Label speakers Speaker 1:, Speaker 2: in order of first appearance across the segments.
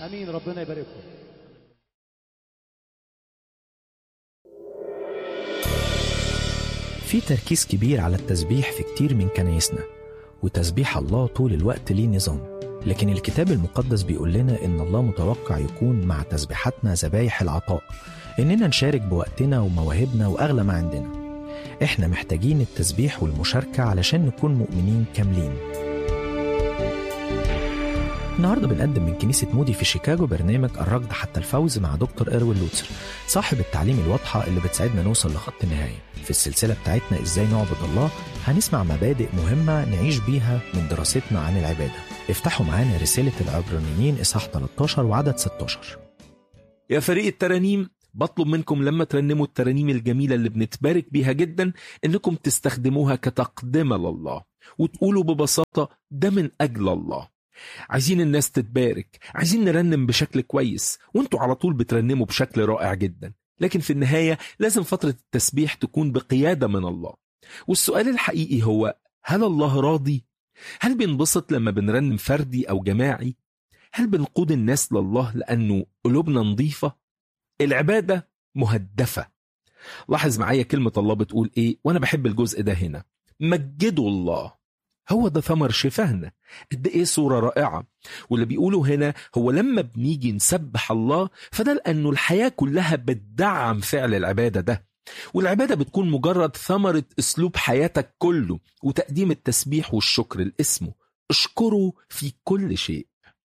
Speaker 1: امين ربنا يبارككم
Speaker 2: في تركيز كبير على التسبيح في كتير من كنايسنا وتسبيح الله طول الوقت ليه نظام لكن الكتاب المقدس بيقول لنا إن الله متوقع يكون مع تسبيحاتنا ذبايح العطاء إننا نشارك بوقتنا ومواهبنا وأغلى ما عندنا إحنا محتاجين التسبيح والمشاركة علشان نكون مؤمنين كاملين النهارده بنقدم من كنيسة مودي في شيكاغو برنامج الركض حتى الفوز مع دكتور إروين لوتسر صاحب التعليم الواضحة اللي بتساعدنا نوصل لخط النهاية في السلسلة بتاعتنا إزاي نعبد الله هنسمع مبادئ مهمة نعيش بيها من دراستنا عن العبادة افتحوا معانا رسالة العبرانيين إصحاح 13 وعدد 16
Speaker 3: يا فريق الترانيم بطلب منكم لما ترنموا الترانيم الجميلة اللي بنتبارك بيها جدا انكم تستخدموها كتقدمة لله وتقولوا ببساطة ده من أجل الله عايزين الناس تتبارك عايزين نرنم بشكل كويس وانتوا على طول بترنموا بشكل رائع جدا لكن في النهاية لازم فترة التسبيح تكون بقيادة من الله والسؤال الحقيقي هو هل الله راضي؟ هل بينبسط لما بنرنم فردي أو جماعي؟ هل بنقود الناس لله لأنه قلوبنا نظيفة؟ العبادة مهدفة لاحظ معايا كلمة الله بتقول إيه وأنا بحب الجزء ده هنا مجدوا الله هو ده ثمر شفاهنا قد ايه صوره رائعه واللي بيقولوا هنا هو لما بنيجي نسبح الله فده لانه الحياه كلها بتدعم فعل العباده ده والعباده بتكون مجرد ثمره اسلوب حياتك كله وتقديم التسبيح والشكر لاسمه اشكره في كل شيء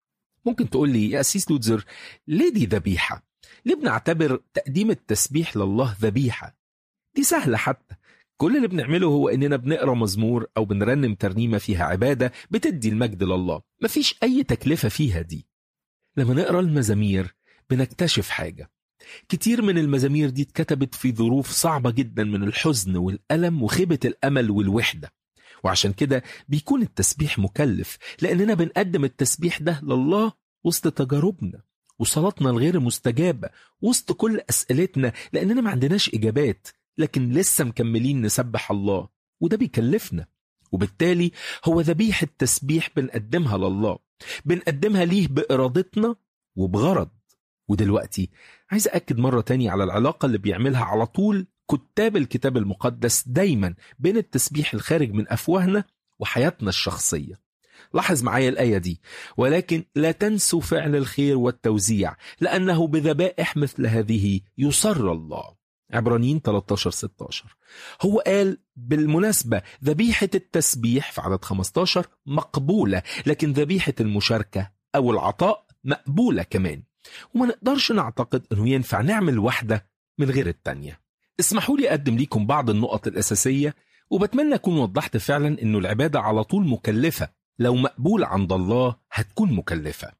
Speaker 3: ممكن تقول لي يا أسيس لوتزر ليه دي ذبيحة؟ ليه بنعتبر تقديم التسبيح لله ذبيحة؟ دي سهلة حتى كل اللي بنعمله هو اننا بنقرا مزمور او بنرنم ترنيمه فيها عباده بتدي المجد لله مفيش اي تكلفه فيها دي لما نقرا المزامير بنكتشف حاجه كتير من المزامير دي اتكتبت في ظروف صعبه جدا من الحزن والالم وخيبه الامل والوحده وعشان كده بيكون التسبيح مكلف لاننا بنقدم التسبيح ده لله وسط تجاربنا وصلاتنا الغير مستجابه وسط كل اسئلتنا لاننا ما عندناش اجابات لكن لسه مكملين نسبح الله وده بيكلفنا وبالتالي هو ذبيحة تسبيح بنقدمها لله بنقدمها ليه بإرادتنا وبغرض ودلوقتي عايز أكد مرة تاني على العلاقة اللي بيعملها على طول كتاب الكتاب المقدس دايما بين التسبيح الخارج من أفواهنا وحياتنا الشخصية لاحظ معايا الآية دي ولكن لا تنسوا فعل الخير والتوزيع لأنه بذبائح مثل هذه يسر الله عبرانيين 13 16 هو قال بالمناسبة ذبيحة التسبيح في عدد 15 مقبولة لكن ذبيحة المشاركة أو العطاء مقبولة كمان وما نقدرش نعتقد أنه ينفع نعمل واحدة من غير التانية اسمحوا لي أقدم ليكم بعض النقط الأساسية وبتمنى أكون وضحت فعلا أنه العبادة على طول مكلفة لو مقبول عند الله هتكون مكلفة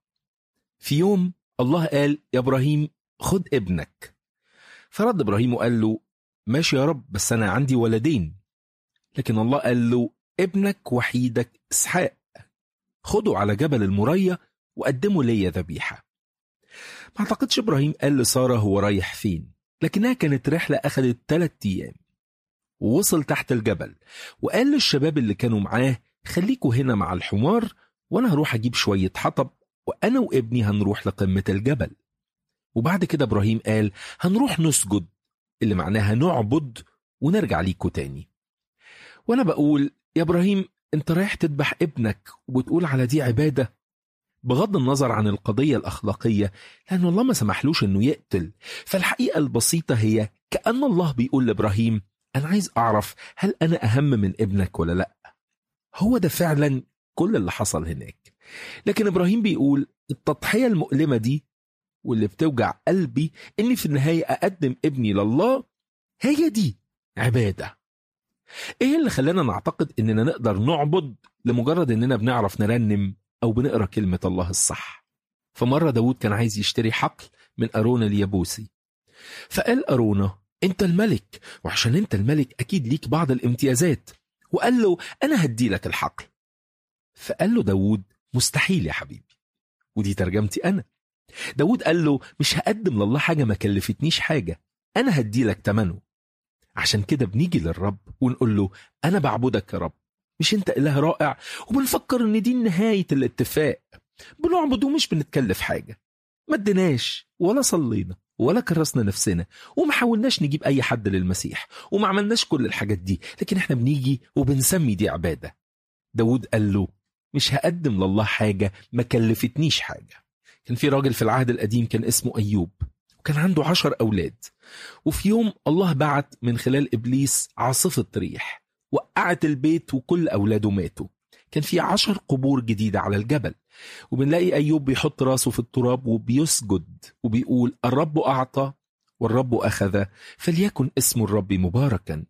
Speaker 3: في يوم الله قال يا إبراهيم خد ابنك فرد ابراهيم وقال له ماشي يا رب بس انا عندي ولدين لكن الله قال له ابنك وحيدك اسحاق خده على جبل المريا وقدمه ليا ذبيحه ما اعتقدش ابراهيم قال لساره هو رايح فين لكنها كانت رحله اخذت ثلاث ايام ووصل تحت الجبل وقال للشباب اللي كانوا معاه خليكوا هنا مع الحمار وانا هروح اجيب شويه حطب وانا وابني هنروح لقمه الجبل وبعد كده ابراهيم قال هنروح نسجد اللي معناها نعبد ونرجع ليكوا تاني وانا بقول يا ابراهيم انت رايح تذبح ابنك وبتقول على دي عباده بغض النظر عن القضيه الاخلاقيه لان الله ما سمحلوش انه يقتل فالحقيقه البسيطه هي كان الله بيقول لابراهيم انا عايز اعرف هل انا اهم من ابنك ولا لا هو ده فعلا كل اللي حصل هناك لكن ابراهيم بيقول التضحيه المؤلمه دي واللي بتوجع قلبي اني في النهايه اقدم ابني لله هي دي عباده ايه اللي خلانا نعتقد اننا نقدر نعبد لمجرد اننا بنعرف نرنم او بنقرا كلمه الله الصح فمره داود كان عايز يشتري حقل من ارون اليابوسي فقال ارونا انت الملك وعشان انت الملك اكيد ليك بعض الامتيازات وقال له انا هدي لك الحقل فقال له داود مستحيل يا حبيبي ودي ترجمتي انا داود قال له مش هقدم لله حاجة ما كلفتنيش حاجة أنا هدي لك تمنه عشان كده بنيجي للرب ونقول له أنا بعبدك يا رب مش أنت إله رائع وبنفكر إن دي نهاية الاتفاق بنعبد ومش بنتكلف حاجة ما اديناش ولا صلينا ولا كرسنا نفسنا وما حاولناش نجيب اي حد للمسيح وما عملناش كل الحاجات دي لكن احنا بنيجي وبنسمي دي عبادة داود قال له مش هقدم لله حاجة ما كلفتنيش حاجة كان في راجل في العهد القديم كان اسمه أيوب وكان عنده عشر أولاد وفي يوم الله بعت من خلال إبليس عاصفة ريح وقعت البيت وكل أولاده ماتوا كان في عشر قبور جديدة على الجبل وبنلاقي أيوب بيحط راسه في التراب وبيسجد وبيقول الرب أعطى والرب أخذ فليكن اسم الرب مباركا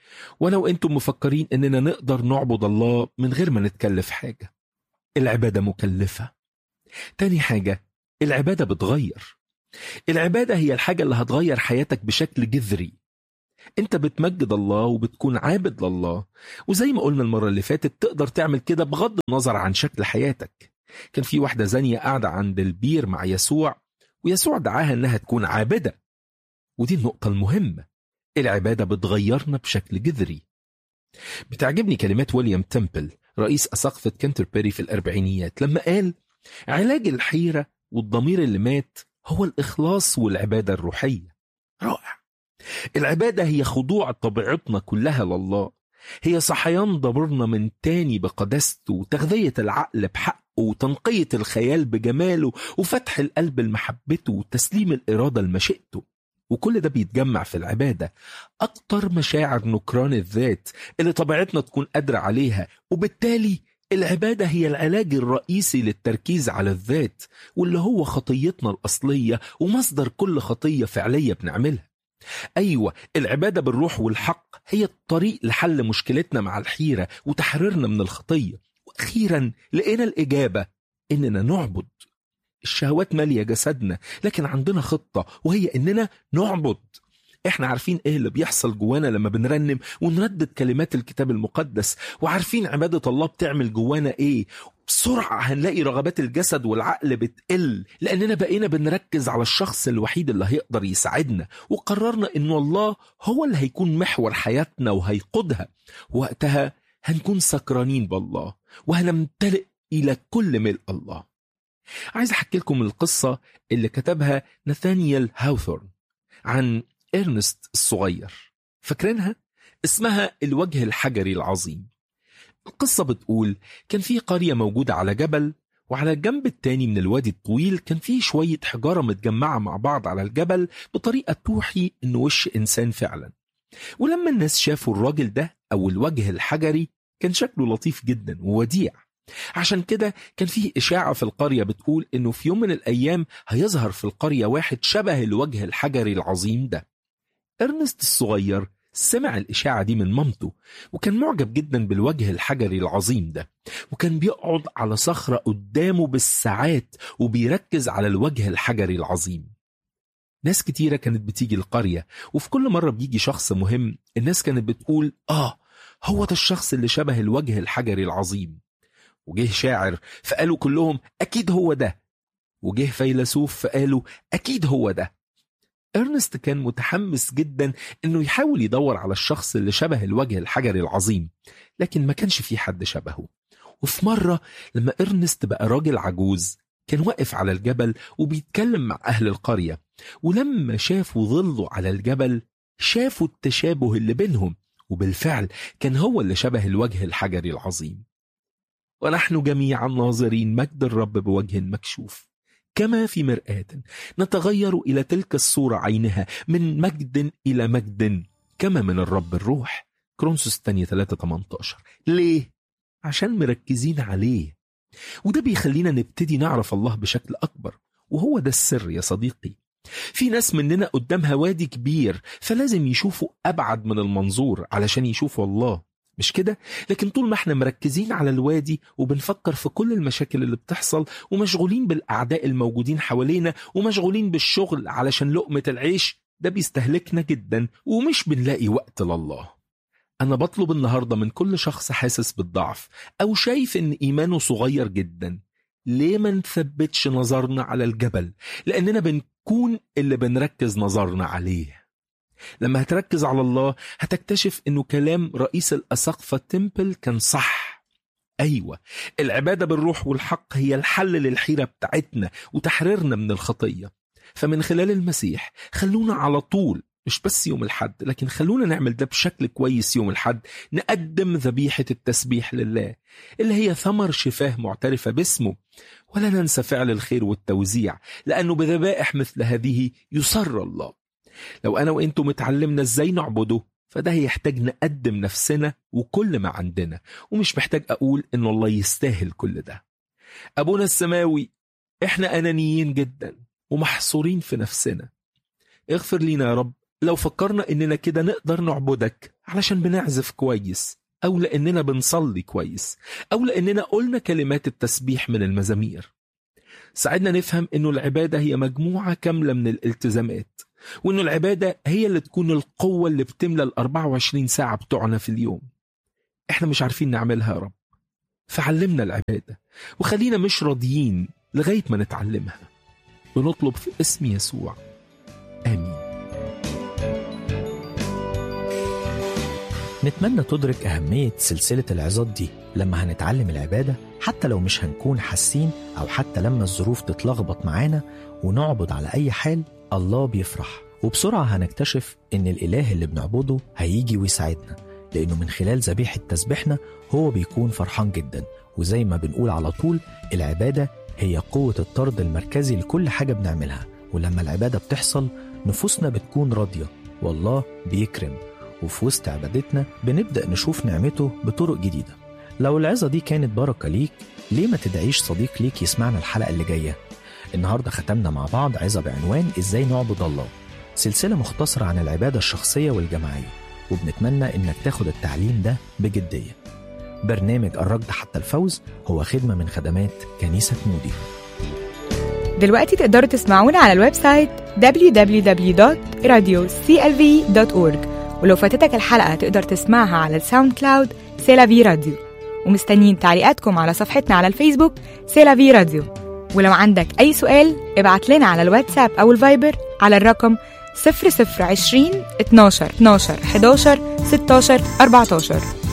Speaker 3: ولو أنتم مفكرين أننا نقدر نعبد الله من غير ما نتكلف حاجة العبادة مكلفة تاني حاجة العبادة بتغير العبادة هي الحاجة اللي هتغير حياتك بشكل جذري انت بتمجد الله وبتكون عابد لله وزي ما قلنا المرة اللي فاتت تقدر تعمل كده بغض النظر عن شكل حياتك كان في واحدة زانية قاعدة عند البير مع يسوع ويسوع دعاها انها تكون عابدة ودي النقطة المهمة العبادة بتغيرنا بشكل جذري بتعجبني كلمات ويليام تمبل رئيس أساقفة كنتربري في الأربعينيات لما قال علاج الحيرة والضمير اللي مات هو الإخلاص والعبادة الروحية رائع العبادة هي خضوع طبيعتنا كلها لله هي صحيان ضميرنا من تاني بقداسته وتغذية العقل بحقه وتنقية الخيال بجماله وفتح القلب لمحبته وتسليم الإرادة لمشيئته وكل ده بيتجمع في العبادة أكتر مشاعر نكران الذات اللي طبيعتنا تكون قادرة عليها وبالتالي العبادة هي العلاج الرئيسي للتركيز على الذات واللي هو خطيتنا الأصلية ومصدر كل خطية فعلية بنعملها أيوة العبادة بالروح والحق هي الطريق لحل مشكلتنا مع الحيرة وتحريرنا من الخطية وأخيرا لقينا الإجابة إننا نعبد الشهوات مالية جسدنا لكن عندنا خطة وهي إننا نعبد احنا عارفين ايه اللي بيحصل جوانا لما بنرنم ونردد كلمات الكتاب المقدس وعارفين عبادة الله بتعمل جوانا ايه بسرعة هنلاقي رغبات الجسد والعقل بتقل لأننا بقينا بنركز على الشخص الوحيد اللي هيقدر يساعدنا وقررنا إنه الله هو اللي هيكون محور حياتنا وهيقودها وقتها هنكون سكرانين بالله وهنمتلئ إلى كل ملء الله عايز أحكي لكم القصة اللي كتبها ناثانيال هاوثورن عن إرنست الصغير فاكرينها؟ اسمها الوجه الحجري العظيم القصة بتقول كان في قرية موجودة على جبل وعلى الجنب التاني من الوادي الطويل كان في شوية حجارة متجمعة مع بعض على الجبل بطريقة توحي إنه وش إنسان فعلا ولما الناس شافوا الراجل ده أو الوجه الحجري كان شكله لطيف جدا ووديع عشان كده كان فيه إشاعة في القرية بتقول إنه في يوم من الأيام هيظهر في القرية واحد شبه الوجه الحجري العظيم ده إرنست الصغير سمع الإشاعة دي من مامته وكان معجب جدا بالوجه الحجري العظيم ده وكان بيقعد على صخرة قدامه بالساعات وبيركز على الوجه الحجري العظيم ناس كتيرة كانت بتيجي القرية وفي كل مرة بيجي شخص مهم الناس كانت بتقول آه هو ده الشخص اللي شبه الوجه الحجري العظيم وجه شاعر فقالوا كلهم أكيد هو ده وجه فيلسوف فقالوا أكيد هو ده إرنست كان متحمس جدا إنه يحاول يدور على الشخص اللي شبه الوجه الحجري العظيم لكن ما كانش في حد شبهه وفي مرة لما إرنست بقى راجل عجوز كان واقف على الجبل وبيتكلم مع أهل القرية ولما شافوا ظله على الجبل شافوا التشابه اللي بينهم وبالفعل كان هو اللي شبه الوجه الحجري العظيم ونحن جميعا ناظرين مجد الرب بوجه مكشوف كما في مرآة نتغير إلى تلك الصورة عينها من مجد إلى مجد كما من الرب الروح كرونسوس الثانية 3 18 ليه؟ عشان مركزين عليه وده بيخلينا نبتدي نعرف الله بشكل أكبر وهو ده السر يا صديقي في ناس مننا قدامها وادي كبير فلازم يشوفوا أبعد من المنظور علشان يشوفوا الله مش كده؟ لكن طول ما احنا مركزين على الوادي وبنفكر في كل المشاكل اللي بتحصل ومشغولين بالأعداء الموجودين حوالينا ومشغولين بالشغل علشان لقمة العيش ده بيستهلكنا جدا ومش بنلاقي وقت لله أنا بطلب النهاردة من كل شخص حاسس بالضعف أو شايف إن إيمانه صغير جدا ليه ما نثبتش نظرنا على الجبل لأننا بنكون اللي بنركز نظرنا عليه لما هتركز على الله هتكتشف انه كلام رئيس الأساقفة تمبل كان صح أيوة العبادة بالروح والحق هي الحل للحيرة بتاعتنا وتحريرنا من الخطية فمن خلال المسيح خلونا على طول مش بس يوم الحد لكن خلونا نعمل ده بشكل كويس يوم الحد نقدم ذبيحة التسبيح لله اللي هي ثمر شفاه معترفة باسمه ولا ننسى فعل الخير والتوزيع لأنه بذبائح مثل هذه يسر الله لو أنا وإنتم اتعلمنا إزاي نعبده فده هيحتاج نقدم نفسنا وكل ما عندنا ومش محتاج أقول إن الله يستاهل كل ده أبونا السماوي إحنا أنانيين جدا ومحصورين في نفسنا اغفر لينا يا رب لو فكرنا إننا كده نقدر نعبدك علشان بنعزف كويس أو لأننا بنصلي كويس أو لأننا قلنا كلمات التسبيح من المزامير ساعدنا نفهم إنه العبادة هي مجموعة كاملة من الالتزامات وإنه العبادة هي اللي تكون القوة اللي بتملى ال 24 ساعة بتوعنا في اليوم إحنا مش عارفين نعملها يا رب فعلمنا العبادة وخلينا مش راضيين لغاية ما نتعلمها بنطلب في اسم يسوع آمين
Speaker 2: نتمنى تدرك أهمية سلسلة العظات دي لما هنتعلم العبادة حتى لو مش هنكون حاسين أو حتى لما الظروف تتلخبط معانا ونعبد على أي حال الله بيفرح وبسرعة هنكتشف إن الإله اللي بنعبده هيجي ويساعدنا لأنه من خلال ذبيحة تسبيحنا هو بيكون فرحان جدا وزي ما بنقول على طول العبادة هي قوة الطرد المركزي لكل حاجة بنعملها ولما العبادة بتحصل نفوسنا بتكون راضية والله بيكرم وفي وسط عبادتنا بنبدأ نشوف نعمته بطرق جديدة لو العظة دي كانت بركة ليك ليه ما تدعيش صديق ليك يسمعنا الحلقة اللي جاية النهاردة ختمنا مع بعض عظة بعنوان إزاي نعبد الله سلسلة مختصرة عن العبادة الشخصية والجماعية وبنتمنى إنك تاخد التعليم ده بجدية برنامج الركض حتى الفوز هو خدمة من خدمات كنيسة مودي
Speaker 1: دلوقتي تقدروا تسمعونا على الويب سايت www.radioclv.org ولو فاتتك الحلقة تقدر تسمعها على الساوند كلاود سيلافي راديو ومستنيين تعليقاتكم على صفحتنا على الفيسبوك سيلافي راديو ولو عندك أي سؤال ابعت لنا على الواتساب أو الفايبر على الرقم 0020 12 12 11 16 14